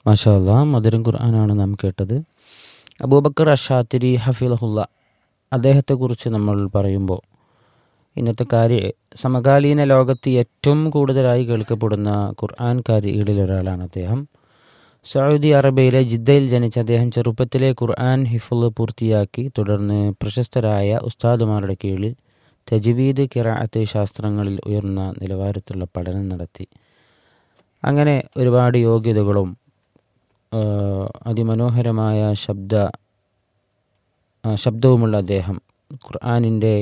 മാഷാ അല്ലാ മധുരം ഖുർആനാണ് നാം കേട്ടത് അബൂബക്കർ അഷാത്തിരി ഹഫീലഹുല്ല അദ്ദേഹത്തെക്കുറിച്ച് നമ്മൾ പറയുമ്പോൾ ഇന്നത്തെ കാര്യ സമകാലീന ലോകത്ത് ഏറ്റവും കൂടുതലായി കേൾക്കപ്പെടുന്ന ഖുർആൻകാരികളിൽ ഒരാളാണ് അദ്ദേഹം സൗദി അറേബ്യയിലെ ജിദ്ദയിൽ ജനിച്ച അദ്ദേഹം ചെറുപ്പത്തിലെ ഖുർആൻ ഹിഫുൾ പൂർത്തിയാക്കി തുടർന്ന് പ്രശസ്തരായ ഉസ്താദുമാരുടെ കീഴിൽ തജ്വീദ് കിറാഅത്ത് ശാസ്ത്രങ്ങളിൽ ഉയർന്ന നിലവാരത്തിലുള്ള പഠനം നടത്തി അങ്ങനെ ഒരുപാട് യോഗ്യതകളും ആ, അതിമനോഹരമായ ശബ്ദ ആ, ശബ്ദവുമുള്ള അദ്ദേഹം ഖുർആാനിൻ്റെ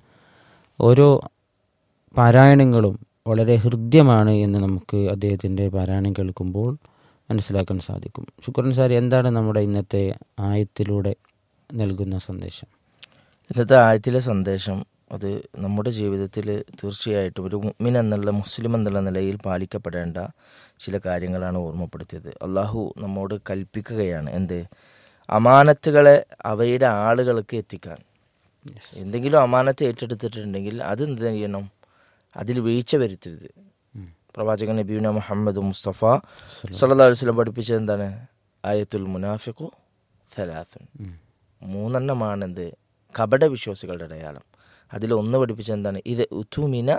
ഓരോ പാരായണങ്ങളും വളരെ ഹൃദ്യമാണ് എന്ന് നമുക്ക് അദ്ദേഹത്തിൻ്റെ പാരായണം കേൾക്കുമ്പോൾ മനസ്സിലാക്കാൻ സാധിക്കും ശുക്രൻ സാർ എന്താണ് നമ്മുടെ ഇന്നത്തെ ആയത്തിലൂടെ നൽകുന്ന സന്ദേശം ഇന്നത്തെ ആയത്തിലെ സന്ദേശം അത് നമ്മുടെ ജീവിതത്തിൽ തീർച്ചയായിട്ടും ഒരു മുഅ്മിൻ എന്നുള്ള മുസ്ലിം എന്നുള്ള നിലയിൽ പാലിക്കപ്പെടേണ്ട ചില കാര്യങ്ങളാണ് ഓർമ്മപ്പെടുത്തിയത് അള്ളാഹു നമ്മോട് കൽപ്പിക്കുകയാണ് എന്ത് അമാനത്തുകളെ അവയുടെ ആളുകൾക്ക് എത്തിക്കാൻ എന്തെങ്കിലും അമാനത്ത് ഏറ്റെടുത്തിട്ടുണ്ടെങ്കിൽ അത് എന്ത് ചെയ്യണം അതിൽ വീഴ്ച വരുത്തരുത് പ്രവാചകൻ നബീന മുഹമ്മദ് മുസ്തഫ സല്ലല്ലാഹു അലൈഹി വസല്ലം പഠിപ്പിച്ചത് എന്താണ് ആയത്തുൽ മുനാഫിഖു സലാസുൻ മൂന്നെണ്ണമാണ് എന്ത് കപട വിശ്വാസികളുടെ അടയാളം അതിൽ ഒന്ന് പഠിപ്പിച്ചത് എന്താണ് ഇത് ഉത്തുമിന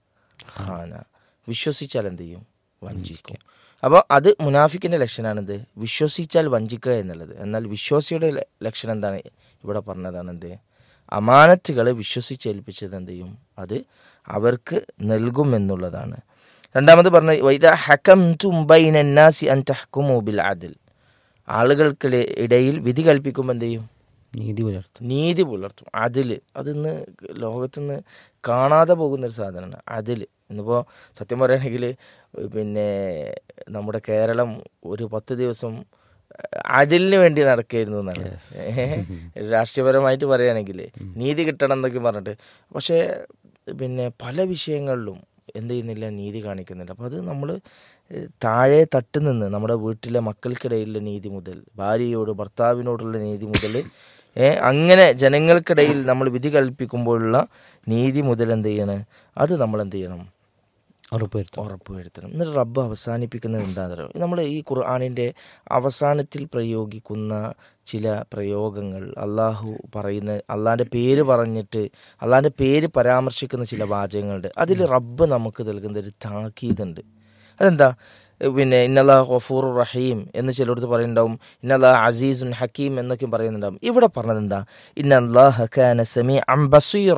ഖാന വിശ്വസിച്ചാൽ എന്ത് ചെയ്യും വഞ്ചിക്കും അപ്പോൾ അത് മുനാഫിക്കിന്റെ ലക്ഷണമാണിത് വിശ്വസിച്ചാൽ വഞ്ചിക്കുക എന്നുള്ളത് എന്നാൽ വിശ്വാസിയുടെ ല- ലക്ഷണം എന്താണ് ഇവിടെ പറഞ്ഞതാണ് എന്ത് അമാനത്തുകളെ വിശ്വസിച്ചേൽപ്പിച്ചത് എന്ത് ചെയ്യും അത് അവർക്ക് നൽകും എന്നുള്ളതാണ് രണ്ടാമത് പറഞ്ഞ വൈദ ഹക്കം തുംബൈനാസി അൻ തഹ്കുമു ബിൽ അദിൽ ആളുകൾക്ക് ഇടയിൽ വിധി കൽപ്പിക്കുമ്പോൾ എന്ത് ചെയ്യും നീതി പുലർത്തും നീതി പുലർത്തും അതില് അതിന്ന് ലോകത്തുനിന്ന് കാണാതെ പോകുന്നൊരു സാധനമാണ് അതില് ഇന്നിപ്പോൾ സത്യം പറയുകയാണെങ്കിൽ പിന്നെ നമ്മുടെ കേരളം ഒരു പത്ത് ദിവസം അതിലിന് വേണ്ടി നടക്കായിരുന്നു എന്നാണ് ഏഹ്. രാഷ്ട്രീയപരമായിട്ട് പറയുകയാണെങ്കിൽ നീതി കിട്ടണം എന്നൊക്കെ പറഞ്ഞിട്ട് പക്ഷേ പിന്നെ പല വിഷയങ്ങളിലും എന്ത് ചെയ്യുന്നില്ല നീതി കാണിക്കുന്നില്ല അപ്പോൾ അത് നമ്മൾ താഴെ തട്ട് നിന്ന് നമ്മുടെ വീട്ടിലെ മക്കൾക്കിടയിലുള്ള നീതി മുതൽ ഭാര്യയോട് ഭർത്താവിനോടുള്ള നീതി മുതൽ ഏ, അങ്ങനെ ജനങ്ങൾക്കിടയിൽ നമ്മൾ വിധി കൽപ്പിക്കുമ്പോഴുള്ള നീതി മുതൽ എന്ത് ചെയ്യണം അത് നമ്മൾ എന്ത് ചെയ്യണം ഉറപ്പുവരുത്തും ഉറപ്പുവരുത്തണം എന്നിട്ട് റബ്ബ് അവസാനിപ്പിക്കുന്നത് എന്താണെന്ന് അറിയോ നമ്മൾ ഈ ഖുർആാനിൻ്റെ അവസാനത്തിൽ പ്രയോഗിക്കുന്ന ചില പ്രയോഗങ്ങൾ അള്ളാഹു പറയുന്ന അള്ളാഹിൻ്റെ പേര് പറഞ്ഞിട്ട് അള്ളാഹിൻ്റെ പേര് പരാമർശിക്കുന്ന ചില വാചകങ്ങളുണ്ട് അതിൽ റബ്ബ് നമുക്ക് നൽകുന്ന ഒരു താക്കീതുണ്ട് അതെന്താ പിന്നെ ഇന്നല്ലാ ഗഫൂർ റഹീം എന്ന് ചിലടത്ത് പറയുന്നുണ്ടാവും ഇന്നല്ലാ അസീസുൻ ഹക്കീം എന്നൊക്കെ പറയുന്നുണ്ടാവും ഇവിടെ പറഞ്ഞത് എന്താ ഇന്നല്ലാഹ കാന സമീ അംബസീറ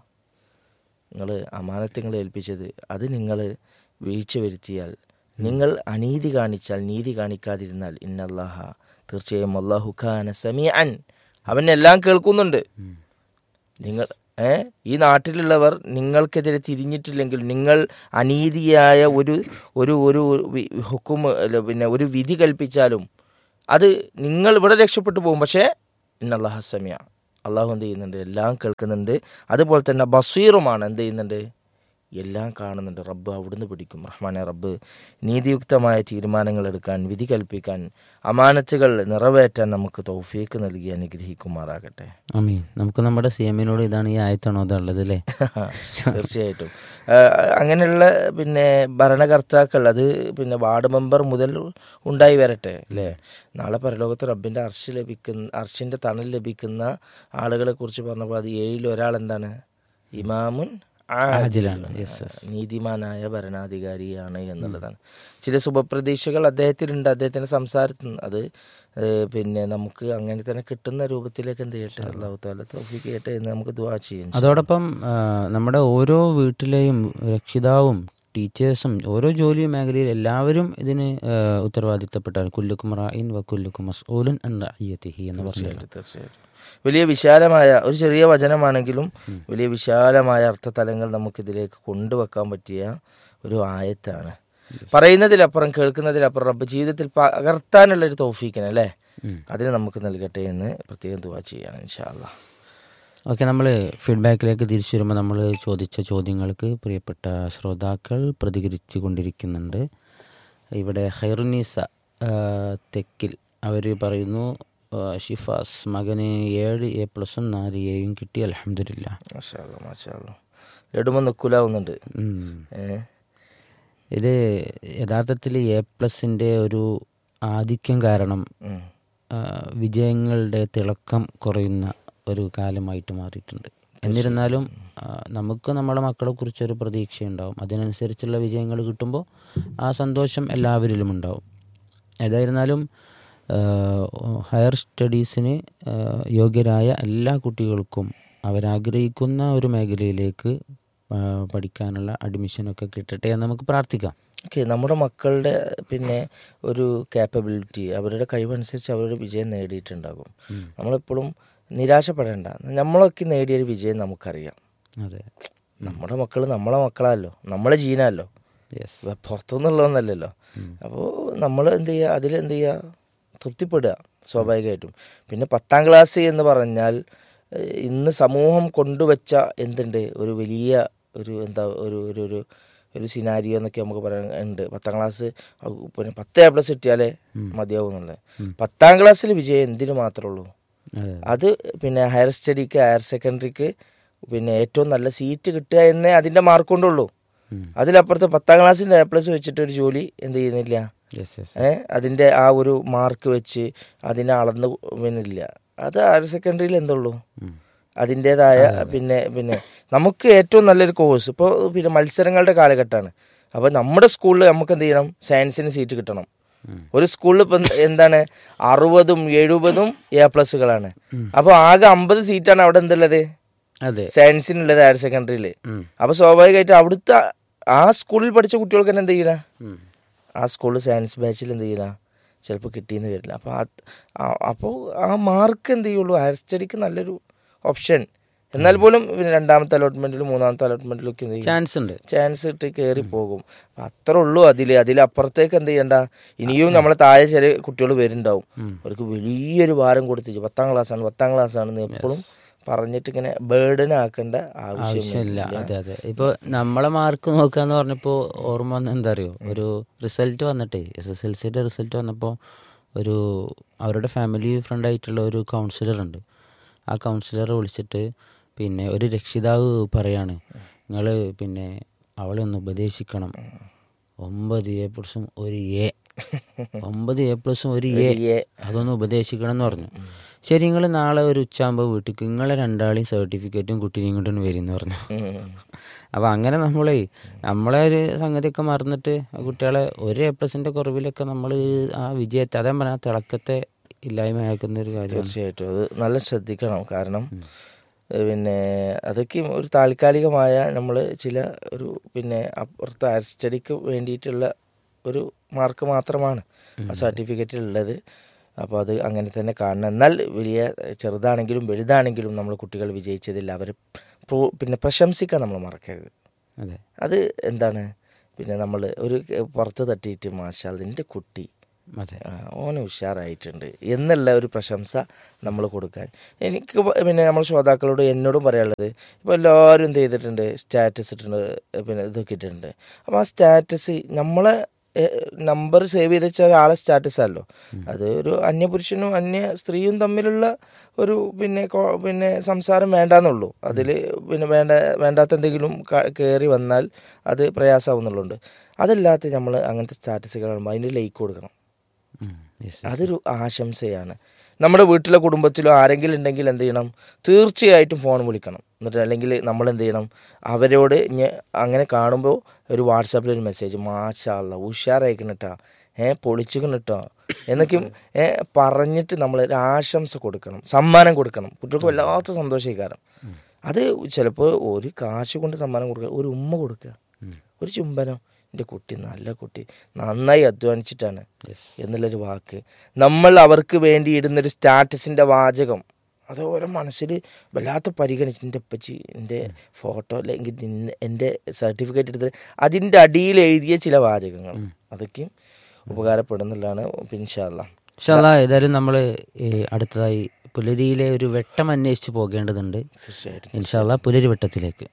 നിങ്ങൾ അമാനത്തുങ്ങൾ ഏൽപ്പിച്ചത് അത് നിങ്ങൾ വീഴ്ച വരുത്തിയാൽ നിങ്ങൾ അനീതി കാണിച്ചാൽ നീതി കാണിക്കാതിരുന്നാൽ ഇന്നല്ലാഹ തീർച്ചയായും അള്ളാഹു ഖാന സമീ അൻ അവനെല്ലാം കേൾക്കുന്നുണ്ട് നിങ്ങൾ ഏ ഈ നാട്ടിലുള്ളവർ നിങ്ങൾക്കെതിരെ തിരിഞ്ഞിട്ടില്ലെങ്കിൽ നിങ്ങൾ അനീതിയായ ഒരു ഒരു ഒരു വി- ഹുക്കും അല്ല, പിന്നെ ഒരു വിധി കൽപ്പിച്ചാലും അത് നിങ്ങൾ ഇവിടെ രക്ഷപ്പെട്ടു പോകും പക്ഷേ ഇന്നല്ലാഹ സമയ അള്ളാഹു എന്ത് ചെയ്യുന്നുണ്ട് എല്ലാം കേൾക്കുന്നുണ്ട് അതുപോലെ തന്നെ ബസീറുമാണ് എന്ത് ചെയ്യുന്നുണ്ട് എല്ലാം കാണുന്നുണ്ട് റബ്ബ് അവിടുന്ന് പിടിക്കും റഹ്മാനെ റബ്ബ് നീതിയുക്തമായ തീരുമാനങ്ങൾ എടുക്കാൻ വിധി കൽപ്പിക്കാൻ അമാനത്തുകൾ നിറവേറ്റാൻ നമുക്ക് തൗഫീക്ക് നൽകി അനുഗ്രഹിക്കുമാറാകട്ടെ അമീൻ നമുക്ക് നമ്മുടെ സി എമ്മിനോട് ഇതാണ് ഈ ആയത്താണോ അതുള്ളത് അല്ലേ തീർച്ചയായിട്ടും ആ, അങ്ങനെയുള്ള പിന്നെ ഭരണകർത്താക്കൾ അത് പിന്നെ വാർഡ് മെമ്പർ മുതൽ ഉണ്ടായി വരട്ടെ അല്ലേ നാളെ പരലോകത്ത് റബ്ബിന്റെ അർശ് ലഭിക്കുന്ന അർഷിന്റെ തണൽ ലഭിക്കുന്ന ആളുകളെ കുറിച്ച് പറഞ്ഞപ്പോൾ അത് ഏഴിൽ ഒരാൾ എന്താണ് ഇമാമുൻ ആദിലാണ്. Yes, yes. നീതിമാനായ ഭരണാധികാരിയാണ് എന്നുള്ളതാണ് ചില ശുഭപ്രതീക്ഷകൾ അദ്ദേഹത്തിനുണ്ട് അദ്ദേഹത്തിന്റെ സംസാരത്തിൽ നിന്ന് അത് ഏഹ്, പിന്നെ നമുക്ക് അങ്ങനെ തന്നെ കിട്ടുന്ന രൂപത്തിലേക്ക് എന്ത് ചെയ്യട്ടെ അള്ളാഹു താല തൗഫീഖ് ചെയ്യട്ടെ എന്ന് നമുക്ക് ദുആ ചെയ്യാം അതോടൊപ്പം ആ, നമ്മുടെ ഓരോ വീട്ടിലെയും രക്ഷിതാവും ടീച്ചേഴ്സും ഓരോ ജോലി മേഖലയിൽ എല്ലാവരും ഇതിന് ആ, ഉത്തരവാദിത്തപ്പെട്ടാണ് കുല്ലുക്കും റായിൻ വ കുല്ലുക്കും മസ്ഊലുൻ അൻ റഅയ്യതിഹി എന്ന് പറഞ്ഞത് തീർച്ചയായിട്ടും തീർച്ചയായിട്ടും വലിയ വിശാലമായ ഒരു ചെറിയ വചനമാണെങ്കിലും വലിയ വിശാലമായ അർത്ഥതലങ്ങൾ നമുക്കിതിലേക്ക് കൊണ്ടുവെക്കാൻ പറ്റിയ ഒരു ആയത്താണ് പറയുന്നതിലപ്പുറം കേൾക്കുന്നതിലപ്പുറം റബ്ബ് ജീവിതത്തിൽ പകർത്താനുള്ള ഒരു തൗഫീക്കിന് അല്ലേ ഉം. അതിന് നമുക്ക് നൽകട്ടെ എന്ന് പ്രത്യേകം ദുവാ ചെയ്യാണ് ഇൻഷാല്ല ഓക്കെ നമ്മൾ ഫീഡ്ബാക്കിലേക്ക് തിരിച്ചു വരുമ്പോൾ നമ്മൾ ചോദിച്ച ചോദ്യങ്ങൾക്ക് പ്രിയപ്പെട്ട ശ്രോതാക്കൾ പ്രതികരിച്ചു കൊണ്ടിരിക്കുന്നുണ്ട് ഇവിടെ ഹൈറുനീസ ആ, തെക്കിൽ അവർ പറയുന്നു ആ, ഷിഫാസ് മകന് ഏഴ് എ പ്ലസും നാല് എയും കിട്ടി അലഹമില്ല മാഷാല്ല മാഷാല്ല എടുമ്പോൾ നിൽക്കൂലാവുന്നുണ്ട് ഏഹ് ഇത് യഥാർത്ഥത്തിൽ എ പ്ലസിൻ്റെ ഒരു ആധിക്യം കാരണം ഉം. ആ, വിജയങ്ങളുടെ തിളക്കം കുറയുന്ന ഒരു കാലമായിട്ട് മാറിയിട്ടുണ്ട് എന്നിരുന്നാലും ആ, നമുക്ക് നമ്മുടെ മക്കളെ കുറിച്ചൊരു പ്രതീക്ഷയുണ്ടാവും അതിനനുസരിച്ചുള്ള വിജയങ്ങൾ കിട്ടുമ്പോൾ ആ സന്തോഷം എല്ലാവരിലും ഉണ്ടാവും ഏതായിരുന്നാലും ആ, ഹയർ സ്റ്റഡീസിന് ആ, യോഗ്യരായ എല്ലാ കുട്ടികൾക്കും അവരാഗ്രഹിക്കുന്ന ഒരു മേഖലയിലേക്ക് ആ, പഠിക്കാനുള്ള അഡ്മിഷനൊക്കെ കിട്ടട്ടെ എന്ന് നമുക്ക് പ്രാർത്ഥിക്കാം ഓക്കെ നമ്മുടെ മക്കളുടെ പിന്നെ ഒരു കാപ്പബിലിറ്റി അവരുടെ കഴിവനുസരിച്ച് അവരുടെ വിജയം നേടിയിട്ടുണ്ടാകും നമ്മളെപ്പോഴും നിരാശപ്പെടേണ്ട നമ്മളൊക്കെ നേടിയൊരു വിജയം നമുക്കറിയാം അതെ നമ്മുടെ മക്കൾ നമ്മളെ മക്കളാണല്ലോ നമ്മളെ ജീനല്ലോ യെസ് ഇവ പുറത്തുനിന്നുള്ളതൊന്നല്ലല്ലോ അപ്പോൾ നമ്മൾ എന്ത് ചെയ്യുക അതിൽ എന്ത് ചെയ്യുക തൃപ്തിപ്പെടുക സ്വാഭാവികമായിട്ടും പിന്നെ പത്താം ക്ലാസ് എന്ന് പറഞ്ഞാൽ ഏഹ്, ഇന്ന് സമൂഹം കൊണ്ടുവച്ച എന്തുണ്ട് ഒരു വലിയ ഒരു എന്താ ഒരു ഒരു ഒരു ഒരു സിനാരിയോ എന്നൊക്കെ നമുക്ക് പറയാൻ ഉണ്ട് പത്താം ക്ലാസ് അഹ് പിന്നെ പത്ത് എ പ്ലസ് കിട്ടിയാലേ മതിയാവും എന്നുള്ളത് പത്താം ക്ലാസ്സിൽ വിജയം എന്തിനു മാത്രമേ ഉള്ളൂ അതെ അത് പിന്നെ ഹയർ സ്റ്റഡിക്ക് ഹയർ സെക്കൻഡറിക്ക് പിന്നെ ഏറ്റവും നല്ല സീറ്റ് കിട്ടുക എന്നേ അതിൻ്റെ മാർക്ക് കൊണ്ടുള്ളൂ ഉം. അതിലപ്പുറത്ത് പത്താം ക്ലാസ്സിൻ്റെ എ പ്ലസ് വെച്ചിട്ട് ഒരു ജോലി എന്ത് ചെയ്യുന്നില്ല യെസ് യെസ് ഏ അതിൻ്റെ ആ ഒരു മാർക്ക് വെച്ച് അതിനെ അളന്ന് പിന്നില്ല അത് ഹയർ സെക്കൻഡറിയിൽ എന്തുള്ളൂ ഉം. അതിൻ്റെതായ പിന്നെ പിന്നെ നമുക്ക് ഏറ്റവും നല്ലൊരു കോഴ്സ് ഇപ്പോൾ പിന്നെ മത്സരങ്ങളുടെ കാലഘട്ടമാണ് അപ്പോൾ നമ്മുടെ സ്കൂളിൽ നമുക്ക് എന്ത് ചെയ്യണം സയൻസിന് സീറ്റ് കിട്ടണം ഉം. ഒരു സ്കൂളിൽ ഇപ്പം എന്താണ് അറുപതും എഴുപതും എ പ്ലസുകളാണ് അപ്പോൾ ആകെ അമ്പത് സീറ്റാണ് അവിടെ എന്തുള്ളത് അതെ സയൻസിനുള്ളത് ഹയർ സെക്കൻഡറിയിൽ ഉം. അപ്പോൾ സ്വാഭാവികമായിട്ട് അവിടുത്തെ ആ സ്കൂളിൽ പഠിച്ച കുട്ടികൾക്ക് തന്നെ എന്ത് ചെയ്യണം ഉം. ആ സ്കൂളിൽ സയൻസ് ബാച്ചിൽ എന്ത് ചെയ്യില്ല ചിലപ്പോൾ കിട്ടിയെന്ന് വരില്ല അപ്പോൾ അപ്പോൾ ആ മാർക്ക് എന്ത് ചെയ്യുള്ളൂ ഹയർ സ്റ്റഡിക്ക് നല്ലൊരു ഓപ്ഷൻ എന്നാൽ പോലും പിന്നെ രണ്ടാമത്തെ അലോട്ട്മെന്റിലും മൂന്നാമത്തെ അലോട്ട്മെന്റിലും ഒക്കെ എന്ത് ചെയ്യും ചാൻസ് ഉണ്ട് ചാൻസ് ഇട്ട് കയറി പോകും അപ്പൊ അത്രേ ഉള്ളൂ അതിൽ അതിലപ്പുറത്തേക്ക് എന്ത് ചെയ്യണ്ട ഇനിയും നമ്മളെ താഴെ ചെറിയ കുട്ടികൾ വരുന്നുണ്ടാവും അവർക്ക് വലിയൊരു ഭാരം കൊടുത്തിച്ച് പത്താം ക്ലാസ്സാണ് പത്താം ക്ലാസ്സാണെന്ന് എപ്പോഴും പറഞ്ഞിട്ട് ഇങ്ങനെ ബേർഡൻ ആക്കേണ്ട ആവശ്യം ആവശ്യമില്ല അതെ അതെ ഇപ്പൊ നമ്മളെ മാർക്ക് നോക്കാന്ന് പറഞ്ഞപ്പോ ഓർമ്മ വന്ന എന്താ അറിയോ ഒരു റിസൾട്ട് വന്നിട്ടേ എസ് എസ് എൽ സിയുടെ റിസൾട്ട് വന്നപ്പോൾ ഒരു അവരുടെ ഫാമിലി ഫ്രണ്ട് ആയിട്ടുള്ള ഒരു കൗൺസിലർ ഉണ്ട് ആ കൗൺസിലറെ വിളിച്ചിട്ട് പിന്നെ ഒരു രക്ഷിതാവ് പറയാണ് നിങ്ങൾ പിന്നെ അവളെ ഒന്ന് ഉപദേശിക്കണം ഒമ്പത് എ പ്ലസും ഒരു എ ഒമ്പത് എ പ്ലസും ഒരു എ എ. അതൊന്ന് ഉപദേശിക്കണം എന്ന് പറഞ്ഞു ശരി നിങ്ങൾ നാളെ ഒരു ഉച്ചയാകുമ്പോൾ വീട്ടിൽ നിങ്ങളെ രണ്ടാളെയും സർട്ടിഫിക്കറ്റും കുട്ടീനെയും കൊണ്ടു വരുമെന്ന് പറഞ്ഞു ഉം. അപ്പോൾ അങ്ങനെ നമ്മളെ നമ്മളെ ഒരു സംഗതിയൊക്കെ മറന്നിട്ട് ആ കുട്ടികളെ ഒരു എ പ്ലസിൻ്റെ കുറവിലൊക്കെ നമ്മൾ ആ വിജയത്തെ അതേ പറഞ്ഞാൽ തിളക്കത്തെ ഇല്ലായ്മയാക്കുന്ന ഒരു കാര്യമാണ് തീർച്ചയായിട്ടും അത് നല്ല ശ്രദ്ധിക്കണം കാരണം ഏഹ് പിന്നെ അതൊക്കെ ഒരു താൽക്കാലികമായ നമ്മൾ ചില ഒരു പിന്നെ അപ്പുറത്തെ ഹയർ സ്റ്റഡിക്ക് വേണ്ടിയിട്ടുള്ള ഒരു മാർക്ക് മാത്രമാണ് ആ സർട്ടിഫിക്കറ്റിൽ ഉള്ളത് അപ്പോൾ അത് അങ്ങനെ തന്നെ കാണണം എന്നാൽ വലിയ ചെറുതാണെങ്കിലും വലുതാണെങ്കിലും നമ്മൾ കുട്ടികൾ വിജയിച്ചതിൽ അവരെ പ്രോ- പിന്നെ പ്രശംസിക്കാൻ നമ്മൾ മറക്കരുത് അതെ അത് എന്താണ് പിന്നെ നമ്മൾ ഒരു പുറത്ത് തട്ടിയിട്ട് മാഷാൽ നിൻ്റെ കുട്ടി അതെ ആ, ഓന് ഉഷാറായിട്ടുണ്ട് എന്നുള്ള ഒരു പ്രശംസ നമ്മൾ കൊടുക്കാൻ എനിക്ക് പ- പിന്നെ നമ്മൾ ശ്രോതാക്കളോട് എന്നോടും പറയാനുള്ളത് ഇപ്പോൾ എല്ലാവരും എന്ത് ചെയ്തിട്ടുണ്ട് സ്റ്റാറ്റസ് ഇട്ടിട്ടുണ്ട് പിന്നെ ഇതൊക്കെ ഇട്ടിട്ടുണ്ട് അപ്പോൾ ആ സ്റ്റാറ്റസ് നമ്മളെ നമ്പർ സേവ് ചെയ്ത് വെച്ച ഒരാളെ സ്റ്റാറ്റസ് അല്ലോ അത് ഒരു അന്യപുരുഷനും അന്യ സ്ത്രീയും തമ്മിലുള്ള ഒരു പിന്നെ കോ- പിന്നെ സംസാരം വേണ്ടാന്നുള്ളൂ അതിൽ പിന്നെ വേണ്ട വേണ്ടാത്ത എന്തെങ്കിലും കയറി വന്നാൽ അത് പ്രയാസമാവുന്നുള്ളുണ്ട് അതല്ലാത്ത നമ്മൾ അങ്ങനത്തെ സ്റ്റാറ്റസുകൾ കാണുമ്പോൾ അതിന് ലൈക്ക് കൊടുക്കണം ഉം. Yes, yes. അതൊരു ആശംസയാണ് നമ്മുടെ വീട്ടിലെ കുടുംബത്തിലോ ആരെങ്കിലും ഉണ്ടെങ്കിൽ എന്ത് ചെയ്യണം തീർച്ചയായിട്ടും ഫോൺ വിളിക്കണം എന്നിട്ട് അല്ലെങ്കിൽ നമ്മൾ എന്ത് ചെയ്യണം അവരോട് ഇഞ്ഞ് അങ്ങനെ കാണുമ്പോൾ ഒരു വാട്സാപ്പിൽ ഒരു മെസ്സേജ് മാഷാള്ള ഉഷാറായിക്കണട്ടാ ഏ പൊളിച്ചിക്കണട്ടോ എന്നൊക്കെയും ഏ പറഞ്ഞിട്ട് നമ്മൾ ഒരു ആശംസ കൊടുക്കണം സമ്മാനം കൊടുക്കണം കുട്ടികൾക്ക് വല്ലാത്ത സന്തോഷിക്കാരം അത് ചിലപ്പോൾ ഒരു കാശ് കൊണ്ട് സമ്മാനം കൊടുക്കുക ഒരു ഉമ്മ കൊടുക്കുക ഒരു ചുംബനം എൻ്റെ കുട്ടി നല്ല കുട്ടി നന്നായി അധ്വാനിച്ചിട്ടാണ് Yes. എന്നുള്ളൊരു വാക്ക് നമ്മൾ അവർക്ക് വേണ്ടി ഇടുന്നൊരു സ്റ്റാറ്റസിൻ്റെ വാചകം അത് ഓരോ മനസ്സിൽ വല്ലാത്ത പരിഗണിച്ച് എൻ്റെ അപ്പച്ചി എൻ്റെ ഫോട്ടോ അല്ലെങ്കിൽ നിന്നെ- എൻ്റെ സർട്ടിഫിക്കറ്റ് എടുത്ത് അതിൻ്റെ അടിയിൽ എഴുതിയ ചില വാചകങ്ങൾ അതൊക്കെയും ഉപകാരപ്പെടുന്നുള്ളതാണ് പിൻഷാല്ല ഇൻഷാല്ലാ ഏതായാലും നമ്മൾ അടുത്തതായി പുലരിയിലെ ഒരു വെട്ടം അന്വേഷിച്ച് പോകേണ്ടതുണ്ട് തീർച്ചയായിട്ടും ഇൻഷാല്ലാ പുലരി വെട്ടത്തിലേക്ക്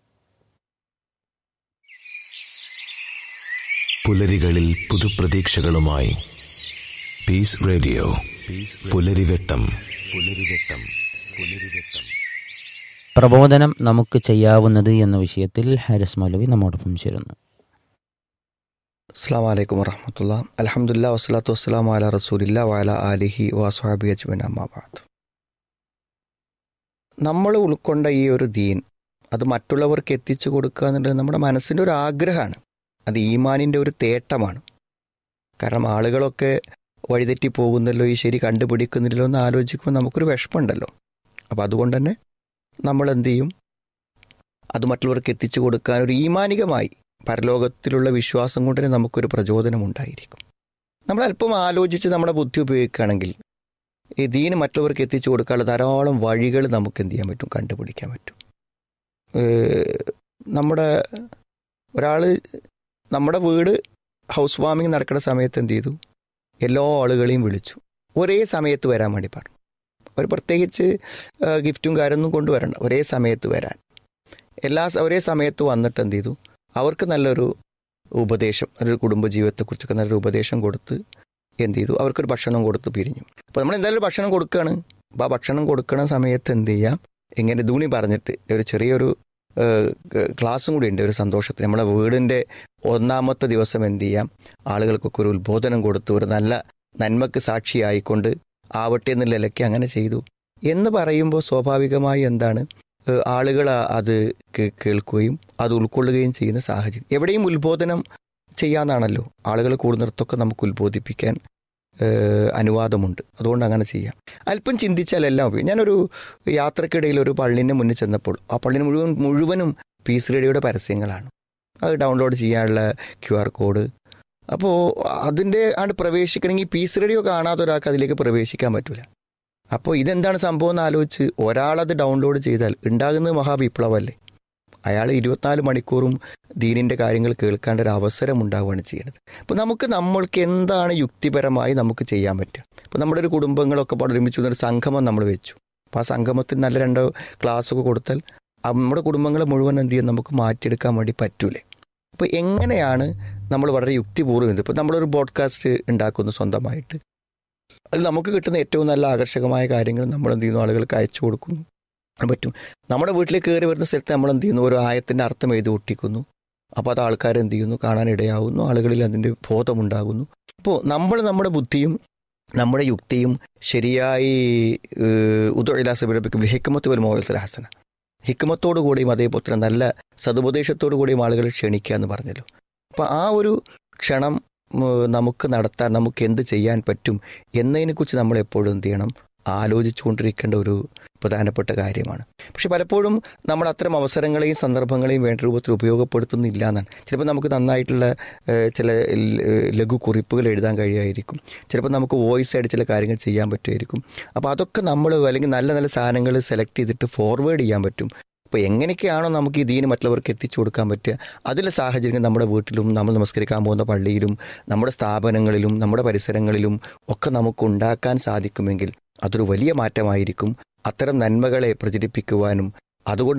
പുലരികളിൽ പുതുപ്രതീക്ഷകളുമായി പീസ് റേഡിയോ പുലരിവെട്ടം പുലരിവെട്ടം പുലരിവെട്ടം പ്രബോധനം നമുക്ക് ചെയ്യാവുന്നത് എന്ന വിഷയത്തിൽ ഹാരിസ് മൗലവി നമ്മോടൊപ്പം ചേരുന്നു അസ്സാം വലൈക്കും വറഹമത്തുള്ള അലഹമുല്ല വസ്സലാത്തു വസ്സലാം അല റസൂലില്ല വാല ആലിഹി വാസുഹാബി അജ്മൻ അമ്മാബാദ് നമ്മൾ ഉൾക്കൊണ്ട ഈ ഒരു ദീൻ അത് മറ്റുള്ളവർക്ക് എത്തിച്ചു കൊടുക്കുക എന്നുള്ളത് നമ്മുടെ മനസ്സിൻ്റെ ഒരു ആഗ്രഹമാണ് അത് ഈമാനിൻ്റെ ഒരു തേട്ടമാണ് കാരണം ആളുകളൊക്കെ വഴിതെറ്റി പോകുന്നല്ലോ ഈ ശരി കണ്ടുപിടിക്കുന്നില്ലല്ലോ എന്ന് ആലോചിക്കുമ്പോൾ നമുക്കൊരു വിഷമമുണ്ടല്ലോ അപ്പോൾ അതുകൊണ്ട് തന്നെ നമ്മൾ എന്ത് ചെയ്യും അത് മറ്റുള്ളവർക്ക് എത്തിച്ചു കൊടുക്കാൻ ഒരു ഈമാനികമായി പരലോകത്തിലുള്ള വിശ്വാസം കൊണ്ട് തന്നെ നമുക്കൊരു പ്രചോദനം ഉണ്ടായിരിക്കും നമ്മൾ അല്പം ആലോചിച്ച് നമ്മുടെ ബുദ്ധി ഉപയോഗിക്കുകയാണെങ്കിൽ ഈ ദീന് മറ്റുള്ളവർക്ക് എത്തിച്ചു കൊടുക്കാനുള്ള ധാരാളം വഴികൾ നമുക്ക് എന്ത് ചെയ്യാൻ പറ്റും കണ്ടുപിടിക്കാൻ പറ്റും ഏഹ് നമ്മുടെ ഒരാൾ നമ്മുടെ വീട് ഹൗസ് വാമിങ് നടക്കുന്ന സമയത്ത് എന്ത് ചെയ്തു എല്ലാ ആളുകളെയും വിളിച്ചു ഒരേ സമയത്ത് വരാൻ വേണ്ടി പറഞ്ഞു ഒരു പ്രത്യേകിച്ച് ഏഹ് ഗിഫ്റ്റും കാര്യമൊന്നും കൊണ്ടുവരണ്ട ഒരേ സമയത്ത് വരാൻ എല്ലാ സ- ഒരേ സമയത്ത് വന്നിട്ട് എന്ത് ചെയ്തു അവർക്ക് നല്ലൊരു ഉപദേശം നല്ലൊരു കുടുംബജീവിതത്തെക്കുറിച്ചൊക്കെ നല്ലൊരു ഉപദേശം കൊടുത്ത് എന്ത് ചെയ്തു അവർക്കൊരു ഭക്ഷണം കൊടുത്ത് പിരിഞ്ഞു അപ്പോൾ നമ്മൾ എന്തായാലും ഭക്ഷണം കൊടുക്കുകയാണ് അപ്പോൾ ആ ഭക്ഷണം കൊടുക്കുന്ന സമയത്ത് എന്ത് ചെയ്യാം ഇങ്ങനെ ധൂണി പറഞ്ഞിട്ട് ഒരു ചെറിയൊരു ഏഹ്, ക- ക്ലാസ്സും കൂടി ഉണ്ട് ഒരു സന്തോഷത്തിന് നമ്മളെ വീടിൻ്റെ ഒന്നാമത്തെ ദിവസം എന്ത് ചെയ്യാം ആളുകൾക്കൊക്കെ ഒരു ഉത്ബോധനം കൊടുത്ത് ഒരു നല്ല നന്മക്ക് സാക്ഷിയായിക്കൊണ്ട് ആവട്ടെ എന്നുള്ള നിലയ്ക്ക് അങ്ങനെ ചെയ്തു എന്ന് പറയുമ്പോൾ സ്വാഭാവികമായി എന്താണ് ഏഹ്, ആളുകൾ ആ- അത് കേ- കേൾക്കുകയും അത് ഉൾക്കൊള്ളുകയും ചെയ്യുന്ന സാഹചര്യം എവിടെയും ഉത്ബോധനം ചെയ്യാന്നാണല്ലോ ആളുകൾ കൂടുന്നിടത്തൊക്കെ നമുക്ക് ഉത്ബോധിപ്പിക്കാൻ ഏഹ്, അനുവാദമുണ്ട് അതുകൊണ്ട് അങ്ങനെ ചെയ്യാം അല്പം ചിന്തിച്ചാൽ എല്ലാം ഉപയോഗം ഞാനൊരു യാത്രക്കിടയിൽ ഒരു പള്ളിൻ്റെ മുന്നിൽ ചെന്നപ്പോൾ ആ പള്ളിന് മുഴുവൻ മുഴുവനും പീസ് റേഡിയോയുടെ പരസ്യങ്ങളാണ് അത് ഡൗൺലോഡ് ചെയ്യാനുള്ള ക്യു ആർ കോഡ് അപ്പോൾ അതിൻ്റെ ആണ് പ്രവേശിക്കണമെങ്കിൽ പീസ് റേഡിയോ കാണാത്ത ഒരാൾക്ക് അതിലേക്ക് പ്രവേശിക്കാൻ പറ്റില്ല അപ്പോൾ ഇതെന്താണ് സംഭവം എന്ന് ആലോചിച്ച് ഒരാളത് ഡൗൺലോഡ് ചെയ്താൽ ഉണ്ടാകുന്നത് മഹാവിപ്ലവമല്ലേ അയാൾ ഇരുപത്തിനാല് മണിക്കൂറും ദീനിൻ്റെ കാര്യങ്ങൾ കേൾക്കേണ്ട ഒരു അവസരം ഉണ്ടാവുകയാണ് ചെയ്യുന്നത് അപ്പോൾ നമുക്ക് നമ്മൾക്ക് എന്താണ് യുക്തിപരമായി നമുക്ക് ചെയ്യാൻ പറ്റുക ഇപ്പോൾ നമ്മുടെ ഒരു കുടുംബങ്ങളൊക്കെ പാടെ ഒരുമിച്ച് ഒരു സംഗമം നമ്മൾ വെച്ചു അപ്പോൾ ആ സംഗമത്തിൽ നല്ല രണ്ടോ ക്ലാസ്സൊക്കെ കൊടുത്താൽ ആ നമ്മുടെ കുടുംബങ്ങളെ മുഴുവൻ എന്ത് ചെയ്യാൻ നമുക്ക് മാറ്റിയെടുക്കാൻ വേണ്ടി പറ്റൂലേ അപ്പോൾ എങ്ങനെയാണ് നമ്മൾ വളരെ യുക്തിപൂർവ്വം ഇത് ഇപ്പോൾ നമ്മളൊരു പോഡ്കാസ്റ്റ് ഉണ്ടാക്കുന്നു സ്വന്തമായിട്ട് അത് നമുക്ക് കിട്ടുന്ന ഏറ്റവും നല്ല ആകർഷകമായ കാര്യങ്ങൾ നമ്മൾ എന്ത് ചെയ്യുന്നു ആളുകൾക്ക് അയച്ചു കൊടുക്കുന്നു അത് പറ്റും നമ്മുടെ വീട്ടിലേക്ക് കയറി വരുന്ന സ്ഥലത്ത് നമ്മൾ എന്ത് ചെയ്യുന്നു ഒരു ആയത്തിൻ്റെ അർത്ഥം എഴുതി ഒട്ടിക്കുന്നു അപ്പോൾ അത് ആൾക്കാർ എന്ത് ചെയ്യുന്നു കാണാൻ ഇടയാവുന്നു ആളുകളിൽ അതിൻ്റെ ബോധമുണ്ടാകുന്നു അപ്പോൾ നമ്മൾ നമ്മുടെ ബുദ്ധിയും നമ്മുടെ യുക്തിയും ശരിയായി ഉദയിലാസബിക്കും ഹിക്കമത്ത് വരും മോഹത്തിൽ ഹസന ഹിക്കമത്തോടു കൂടിയും അതേപോലെ തന്നെ നല്ല സതുപദേശത്തോടു കൂടിയും ആളുകളെ ക്ഷണിക്കുക എന്ന് പറഞ്ഞല്ലോ അപ്പോൾ ആ ഒരു ക്ഷണം ഉം, നമുക്ക് നടത്താൻ നമുക്ക് എന്ത് ചെയ്യാൻ പറ്റും എന്നതിനെക്കുറിച്ച് നമ്മൾ എപ്പോഴും എന്ത് ചെയ്യണം ആലോചിച്ചുകൊണ്ടിരിക്കേണ്ട ഒരു പ്രധാനപ്പെട്ട കാര്യമാണ് പക്ഷെ പലപ്പോഴും നമ്മൾ അത്തരം അവസരങ്ങളെയും സന്ദർഭങ്ങളെയും വേണ്ട രൂപത്തിൽ ഉപയോഗപ്പെടുത്തുന്നില്ല എന്നാണ് ചിലപ്പോൾ നമുക്ക് നന്നായിട്ടുള്ള ഏഹ്, ചില ല- ലഘു കുറിപ്പുകൾ എഴുതാൻ കഴിയുമായിരിക്കും ചിലപ്പോൾ നമുക്ക് വോയിസ് ആയിട്ട് ചില കാര്യങ്ങൾ ചെയ്യാൻ പറ്റുമായിരിക്കും അപ്പോൾ അതൊക്കെ നമ്മൾ അല്ലെങ്കിൽ നല്ല നല്ല സാധനങ്ങൾ സെലക്ട് ചെയ്തിട്ട് ഫോർവേഡ് ചെയ്യാൻ പറ്റും അപ്പോൾ എങ്ങനെയൊക്കെയാണോ നമുക്ക് ഈ ദീന് മറ്റുള്ളവർക്ക് എത്തിച്ചു കൊടുക്കാൻ പറ്റുക അതിലെ സാഹചര്യങ്ങൾ നമ്മുടെ വീട്ടിലും നമ്മൾ നമസ്കരിക്കാൻ പോകുന്ന പള്ളിയിലും നമ്മുടെ സ്ഥാപനങ്ങളിലും നമ്മുടെ പരിസരങ്ങളിലും ഒക്കെ നമുക്ക് ഉണ്ടാക്കാൻ സാധിക്കുമെങ്കിൽ അതൊരു വലിയ മാറ്റമായിരിക്കും അത്തരം നന്മകളെ പ്രചരിപ്പിക്കുവാനും അതുകൊണ്ട്